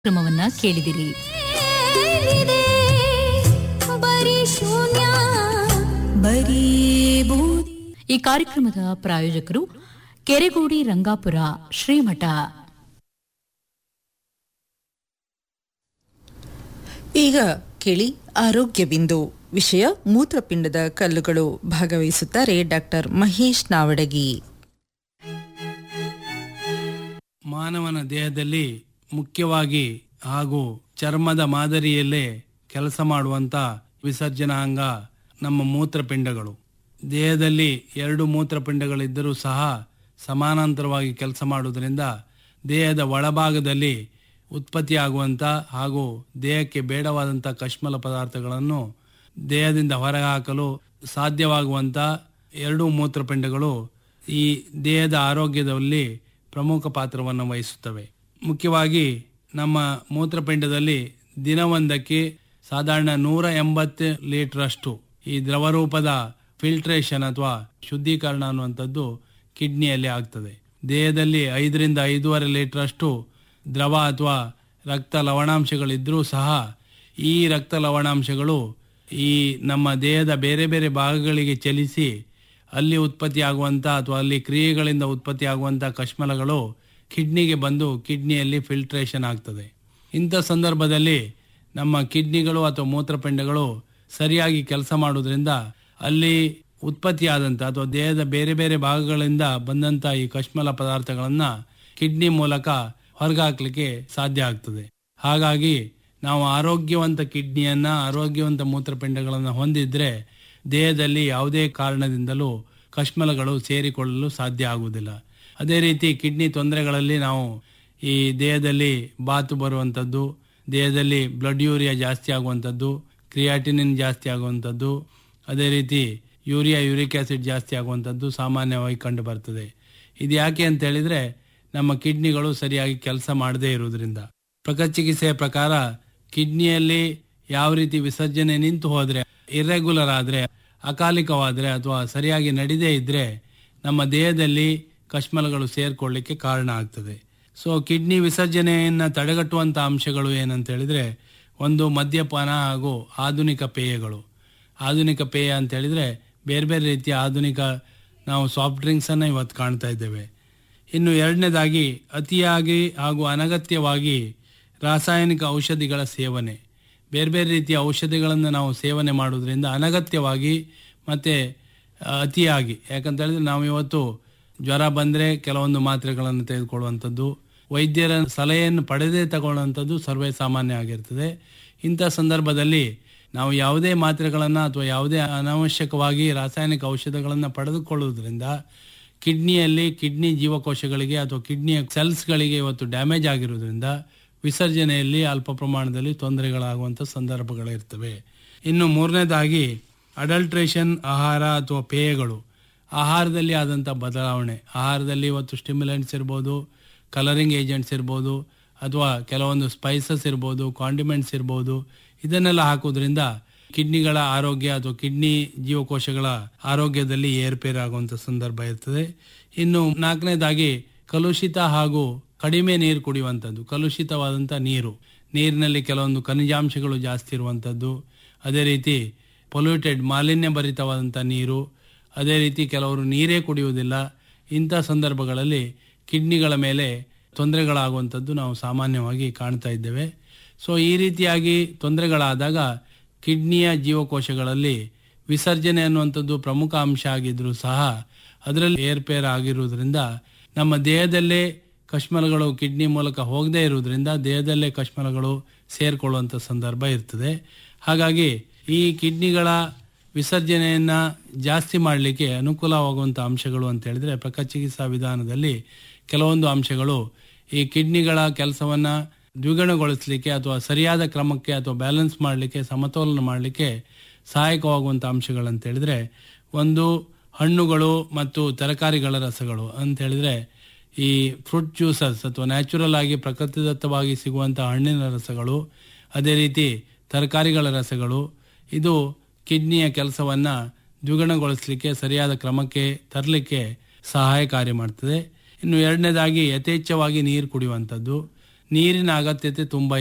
ಕ್ರಮವನ್ನ ಕೇಳಿದಿರಿ ಏನಿದೆ ಬರೀ ಶೂನ್ಯ ಬರೀ ಬೂದಿ ಈ ಕಾರ್ಯಕ್ರಮದ ಪ್ರಾಯೋಜಕರು ಕೆರೆಗೋಡಿ ರಂಗಾಪುರ ಶ್ರೀಮಠ ಈಗ ಕೇಳಿ ಆರೋಗ್ಯ ಬಿಂದು ವಿಷಯ ಮೂತ್ರಪಿಂಡದ ಕಲ್ಲುಗಳು ಭಾಗವಹಿಸುತ್ತಾರೆ ಡಾಕ್ಟರ್ ಮಹೇಶ್ ನಾವಡಗಿ ಮಾನವನ ದೇಹದಲ್ಲಿ ಮುಖ್ಯವಾಗಿ ಹಾಗೂ ಚರ್ಮದ ಮಾದರಿಯಲ್ಲೇ ಕೆಲಸ ಮಾಡುವಂತ ವಿಸರ್ಜನಾಂಗ ನಮ್ಮ ಮೂತ್ರಪಿಂಡಗಳು ದೇಹದಲ್ಲಿ ಎರಡು ಮೂತ್ರಪಿಂಡಗಳಿದ್ದರೂ ಸಹ ಸಮಾನಾಂತರವಾಗಿ ಕೆಲಸ ಮಾಡುವುದರಿಂದ ದೇಹದ ಒಳಭಾಗದಲ್ಲಿ ಉತ್ಪತ್ತಿಯಾಗುವಂಥ ಹಾಗೂ ದೇಹಕ್ಕೆ ಬೇಡವಾದಂಥ ಕಶ್ಮಲ ಪದಾರ್ಥಗಳನ್ನು ದೇಹದಿಂದ ಹೊರಹಾಕಲು ಸಾಧ್ಯವಾಗುವಂಥ ಎರಡೂ ಮೂತ್ರಪಿಂಡಗಳು ಈ ದೇಹದ ಆರೋಗ್ಯದಲ್ಲಿ ಪ್ರಮುಖ ಪಾತ್ರವನ್ನು ವಹಿಸುತ್ತವೆ ಮುಖ್ಯವಾಗಿ ನಮ್ಮ ಮೂತ್ರಪಿಂಡದಲ್ಲಿ ದಿನವೊಂದಕ್ಕೆ ಸಾಧಾರಣ ನೂರ ಎಂಬತ್ತು ಲೀಟರ್ ಅಷ್ಟು ಈ ದ್ರವರೂಪದ ಫಿಲ್ಟ್ರೇಷನ್ ಅಥವಾ ಶುದ್ಧೀಕರಣ ಅನ್ನುವಂಥದ್ದು ಕಿಡ್ನಿಯಲ್ಲಿ ಆಗ್ತದೆ ದೇಹದಲ್ಲಿ ಐದರಿಂದ ಐದೂವರೆ ಲೀಟರ್ ಅಷ್ಟು ದ್ರವ ಅಥವಾ ರಕ್ತ ಲವಣಾಂಶಗಳಿದ್ರೂ ಸಹ ಈ ರಕ್ತ ಲವಣಾಂಶಗಳು ಈ ನಮ್ಮ ದೇಹದ ಬೇರೆ ಬೇರೆ ಭಾಗಗಳಿಗೆ ಚಲಿಸಿ ಅಲ್ಲಿ ಉತ್ಪತ್ತಿಯಾಗುವಂಥ ಅಥವಾ ಅಲ್ಲಿ ಕ್ರಿಯೆಗಳಿಂದ ಉತ್ಪತ್ತಿಯಾಗುವಂಥ ಕಶ್ಮಲಗಳು ಕಿಡ್ನಿಗೆ ಬಂದು ಕಿಡ್ನಿಯಲ್ಲಿ ಫಿಲ್ಟ್ರೇಷನ್ ಆಗ್ತದೆ ಇಂಥ ಸಂದರ್ಭದಲ್ಲಿ ನಮ್ಮ ಕಿಡ್ನಿಗಳು ಅಥವಾ ಮೂತ್ರಪಿಂಡಗಳು ಸರಿಯಾಗಿ ಕೆಲಸ ಮಾಡೋದ್ರಿಂದ ಅಲ್ಲಿ ಉತ್ಪತ್ತಿಯಾದಂಥ ಅಥವಾ ದೇಹದ ಬೇರೆ ಬೇರೆ ಭಾಗಗಳಿಂದ ಬಂದಂಥ ಈ ಕಶ್ಮಲ ಪದಾರ್ಥಗಳನ್ನು ಕಿಡ್ನಿ ಮೂಲಕ ಹೊರಗಾಕ್ಲಿಕ್ಕೆ ಸಾಧ್ಯ ಆಗ್ತದೆ ಹಾಗಾಗಿ ನಾವು ಆರೋಗ್ಯವಂತ ಕಿಡ್ನಿಯನ್ನ ಆರೋಗ್ಯವಂತ ಮೂತ್ರಪಿಂಡಗಳನ್ನು ಹೊಂದಿದ್ರೆ ದೇಹದಲ್ಲಿ ಯಾವುದೇ ಕಾರಣದಿಂದಲೂ ಕಶ್ಮಲಗಳು ಸೇರಿಕೊಳ್ಳಲು ಸಾಧ್ಯ ಆಗುವುದಿಲ್ಲ ಅದೇ ರೀತಿ ಕಿಡ್ನಿ ತೊಂದರೆಗಳಲ್ಲಿ ನಾವು ಈ ದೇಹದಲ್ಲಿ ಬಾತು ಬರುವಂಥದ್ದು ದೇಹದಲ್ಲಿ ಬ್ಲಡ್ ಯೂರಿಯಾ ಜಾಸ್ತಿ ಆಗುವಂಥದ್ದು ಕ್ರಿಯಾಟಿನಿನ್ ಜಾಸ್ತಿ ಆಗುವಂಥದ್ದು ಅದೇ ರೀತಿ ಯೂರಿಯಾ ಯೂರಿಕ್ ಆಸಿಡ್ ಜಾಸ್ತಿ ಆಗುವಂಥದ್ದು ಸಾಮಾನ್ಯವಾಗಿ ಕಂಡು ಬರ್ತದೆ ಇದು ಯಾಕೆ ಅಂತ ಹೇಳಿದ್ರೆ ನಮ್ಮ ಕಿಡ್ನಿಗಳು ಸರಿಯಾಗಿ ಕೆಲಸ ಮಾಡದೇ ಇರುವುದರಿಂದ ಪ್ರಕೃತಿ ಚಿಕಿತ್ಸೆಯ ಪ್ರಕಾರ ಕಿಡ್ನಿಯಲ್ಲಿ ಯಾವ ರೀತಿ ವಿಸರ್ಜನೆ ನಿಂತು ಹೋದ್ರೆ ಇರ್ರೆಗ್ಯುಲರ್ ಆದ್ರೆ ಅಕಾಲಿಕವಾದ್ರೆ ಅಥವಾ ಸರಿಯಾಗಿ ನಡಿದೇ ಇದ್ರೆ ನಮ್ಮ ದೇಹದಲ್ಲಿ ಕಶ್ಮಲಗಳು ಸೇರ್ಕೊಳ್ಳಿಕ್ಕೆ ಕಾರಣ ಆಗ್ತದೆ ಸೊ ಕಿಡ್ನಿ ವಿಸರ್ಜನೆಯನ್ನ ತಡೆಗಟ್ಟುವಂತ ಅಂಶಗಳು ಏನಂತ ಹೇಳಿದ್ರೆ ಒಂದು ಮದ್ಯಪಾನ ಹಾಗೂ ಆಧುನಿಕ ಪೇಯಗಳು ಆಧುನಿಕ ಪೇಯ ಅಂತ ಹೇಳಿದ್ರೆ ಬೇರೆ ಬೇರೆ ರೀತಿಯ ಆಧುನಿಕ ನಾವು ಸಾಫ್ಟ್ ಡ್ರಿಂಕ್ಸ್ ಅನ್ನ ಇವತ್ತು ಕಾಣ್ತಾ ಇದ್ದೇವೆ ಇನ್ನು ಎರಡನೇದಾಗಿ ಅತಿಯಾಗಿ ಹಾಗೂ ಅನಗತ್ಯವಾಗಿ ರಾಸಾಯನಿಕ ಔಷಧಿಗಳ ಸೇವನೆ ಬೇರೆ ಬೇರೆ ರೀತಿಯ ಔಷಧಿಗಳನ್ನು ನಾವು ಸೇವನೆ ಮಾಡೋದ್ರಿಂದ ಅನಗತ್ಯವಾಗಿ ಮತ್ತೆ ಆ, ಅತಿಯಾಗಿ ಯಾಕಂತ ಹೇಳಿದ್ರೆ ನಾವು ಇವತ್ತು ಜ್ವರ ಬಂದರೆ ಕೆಲವೊಂದು ಮಾತ್ರೆಗಳನ್ನು ತೆಗೆದುಕೊಳ್ಳುವಂಥದ್ದು ವೈದ್ಯರ ಸಲಹೆಯನ್ನು ಪಡೆದೇ ತಗೊಳ್ಳುವಂಥದ್ದು ಸರ್ವೇ ಸಾಮಾನ್ಯ ಆಗಿರ್ತದೆ ಇಂಥ ಸಂದರ್ಭದಲ್ಲಿ ನಾವು ಯಾವುದೇ ಮಾತ್ರೆಗಳನ್ನು ಅಥವಾ ಯಾವುದೇ ಅನಾವಶ್ಯಕವಾಗಿ ರಾಸಾಯನಿಕ ಔಷಧಗಳನ್ನು ಪಡೆದುಕೊಳ್ಳುವುದರಿಂದ ಕಿಡ್ನಿಯಲ್ಲಿ ಕಿಡ್ನಿ ಜೀವಕೋಶಗಳಿಗೆ ಅಥವಾ ಕಿಡ್ನಿಯ ಸೆಲ್ಸ್ಗಳಿಗೆ ಇವತ್ತು ಡ್ಯಾಮೇಜ್ ಆಗಿರೋದ್ರಿಂದ ವಿಸರ್ಜನೆಯಲ್ಲಿ ಅಲ್ಪ ಪ್ರಮಾಣದಲ್ಲಿ ತೊಂದರೆಗಳಾಗುವಂಥ ಸಂದರ್ಭಗಳಿರ್ತವೆ ಇನ್ನು ಮೂರನೇದಾಗಿ ಅಡಲ್ಟ್ರೇಷನ್ ಆಹಾರ ಅಥವಾ ಪೇಯಗಳು ಆಹಾರದಲ್ಲಿ ಆದಂಥ ಬದಲಾವಣೆ ಆಹಾರದಲ್ಲಿ ಇವತ್ತು ಸ್ಟಿಮ್ಯುಲೆಂಟ್ಸ್ ಇರ್ಬೋದು ಕಲರಿಂಗ್ ಏಜೆಂಟ್ಸ್ ಇರ್ಬೋದು ಅಥವಾ ಕೆಲವೊಂದು ಸ್ಪೈಸಸ್ ಇರ್ಬೋದು ಕಾಂಡಿಮೆಂಟ್ಸ್ ಇರ್ಬೋದು ಇದನ್ನೆಲ್ಲ ಹಾಕೋದ್ರಿಂದ ಕಿಡ್ನಿಗಳ ಆರೋಗ್ಯ ಅಥವಾ ಕಿಡ್ನಿ ಜೀವಕೋಶಗಳ ಆರೋಗ್ಯದಲ್ಲಿ ಏರ್ಪೇರಾಗುವಂಥ ಸಂದರ್ಭ ಇರ್ತದೆ ಇನ್ನು ನಾಲ್ಕನೇದಾಗಿ ಕಲುಷಿತ ಹಾಗೂ ಕಡಿಮೆ ನೀರು ಕುಡಿಯುವಂಥದ್ದು ಕಲುಷಿತವಾದಂಥ ನೀರು ನೀರಿನಲ್ಲಿ ಕೆಲವೊಂದು ಖನಿಜಾಂಶಗಳು ಜಾಸ್ತಿ ಇರುವಂಥದ್ದು ಅದೇ ರೀತಿ ಪೊಲ್ಯೂಟೆಡ್ ಮಾಲಿನ್ಯ ಭರಿತವಾದಂಥ ನೀರು ಅದೇ ರೀತಿ ಕೆಲವರು ನೀರೇ ಕುಡಿಯುವುದಿಲ್ಲ ಇಂಥ ಸಂದರ್ಭಗಳಲ್ಲಿ ಕಿಡ್ನಿಗಳ ಮೇಲೆ ತೊಂದರೆಗಳಾಗುವಂಥದ್ದು ನಾವು ಸಾಮಾನ್ಯವಾಗಿ ಕಾಣ್ತಾ ಇದ್ದೇವೆ ಸೊ ಈ ರೀತಿಯಾಗಿ ತೊಂದರೆಗಳಾದಾಗ ಕಿಡ್ನಿಯ ಜೀವಕೋಶಗಳಲ್ಲಿ ವಿಸರ್ಜನೆ ಅನ್ನುವಂಥದ್ದು ಪ್ರಮುಖ ಅಂಶ ಆಗಿದ್ರೂ ಸಹ ಅದರಲ್ಲಿ ಏರ್ಪೇರ್ ಆಗಿರುವುದರಿಂದ ನಮ್ಮ ದೇಹದಲ್ಲೇ ಕಶ್ಮಲಗಳು ಕಿಡ್ನಿ ಮೂಲಕ ಹೋಗದೇ ಇರುವುದರಿಂದ ದೇಹದಲ್ಲೇ ಕಶ್ಮಲಗಳು ಸೇರಿಕೊಳ್ಳುವಂಥ ಸಂದರ್ಭ ಇರ್ತದೆ ಹಾಗಾಗಿ ಈ ಕಿಡ್ನಿಗಳ ವಿಸರ್ಜನೆಯನ್ನ ಜಾಸ್ತಿ ಮಾಡಲಿಕ್ಕೆ ಅನುಕೂಲವಾಗುವಂಥ ಅಂಶಗಳು ಅಂತ ಹೇಳಿದ್ರೆ ಪ್ರಕೃತಿ ಚಿಕಿತ್ಸಾ ವಿಧಾನದಲ್ಲಿ ಕೆಲವೊಂದು ಅಂಶಗಳು ಈ ಕಿಡ್ನಿಗಳ ಕೆಲಸವನ್ನ ದ್ವಿಗುಣಗೊಳಿಸಲಿಕ್ಕೆ ಅಥವಾ ಸರಿಯಾದ ಕ್ರಮಕ್ಕೆ ಅಥವಾ ಬ್ಯಾಲೆನ್ಸ್ ಮಾಡಲಿಕ್ಕೆ ಸಮತೋಲನ ಮಾಡಲಿಕ್ಕೆ ಸಹಾಯಕವಾಗುವಂಥ ಅಂಶಗಳಂತ ಹೇಳಿದ್ರೆ ಒಂದು ಹಣ್ಣುಗಳು ಮತ್ತು ತರಕಾರಿಗಳ ರಸಗಳು ಅಂತ ಹೇಳಿದ್ರೆ ಈ ಫ್ರೂಟ್ ಜ್ಯೂಸಸ್ ಅಥವಾ ನ್ಯಾಚುರಲ್ ಆಗಿ ಪ್ರಕೃತಿದತ್ತವಾಗಿ ಸಿಗುವಂಥ ಹಣ್ಣಿನ ರಸಗಳು ಅದೇ ರೀತಿ ತರಕಾರಿಗಳ ರಸಗಳು ಇದು ಕಿಡ್ನಿಯ ಕೆಲಸವನ್ನ ದ್ವಿಗುಣಗೊಳಿಸಲಿಕ್ಕೆ ಸರಿಯಾದ ಕ್ರಮಕ್ಕೆ ತರಲಿಕ್ಕೆ ಸಹಾಯಕಾರಿ ಮಾಡ್ತದೆ ಇನ್ನು ಎರಡನೇದಾಗಿ ಯಥೇಚ್ಛವಾಗಿ ನೀರು ಕುಡಿಯುವಂಥದ್ದು ನೀರಿನ ಅಗತ್ಯತೆ ತುಂಬ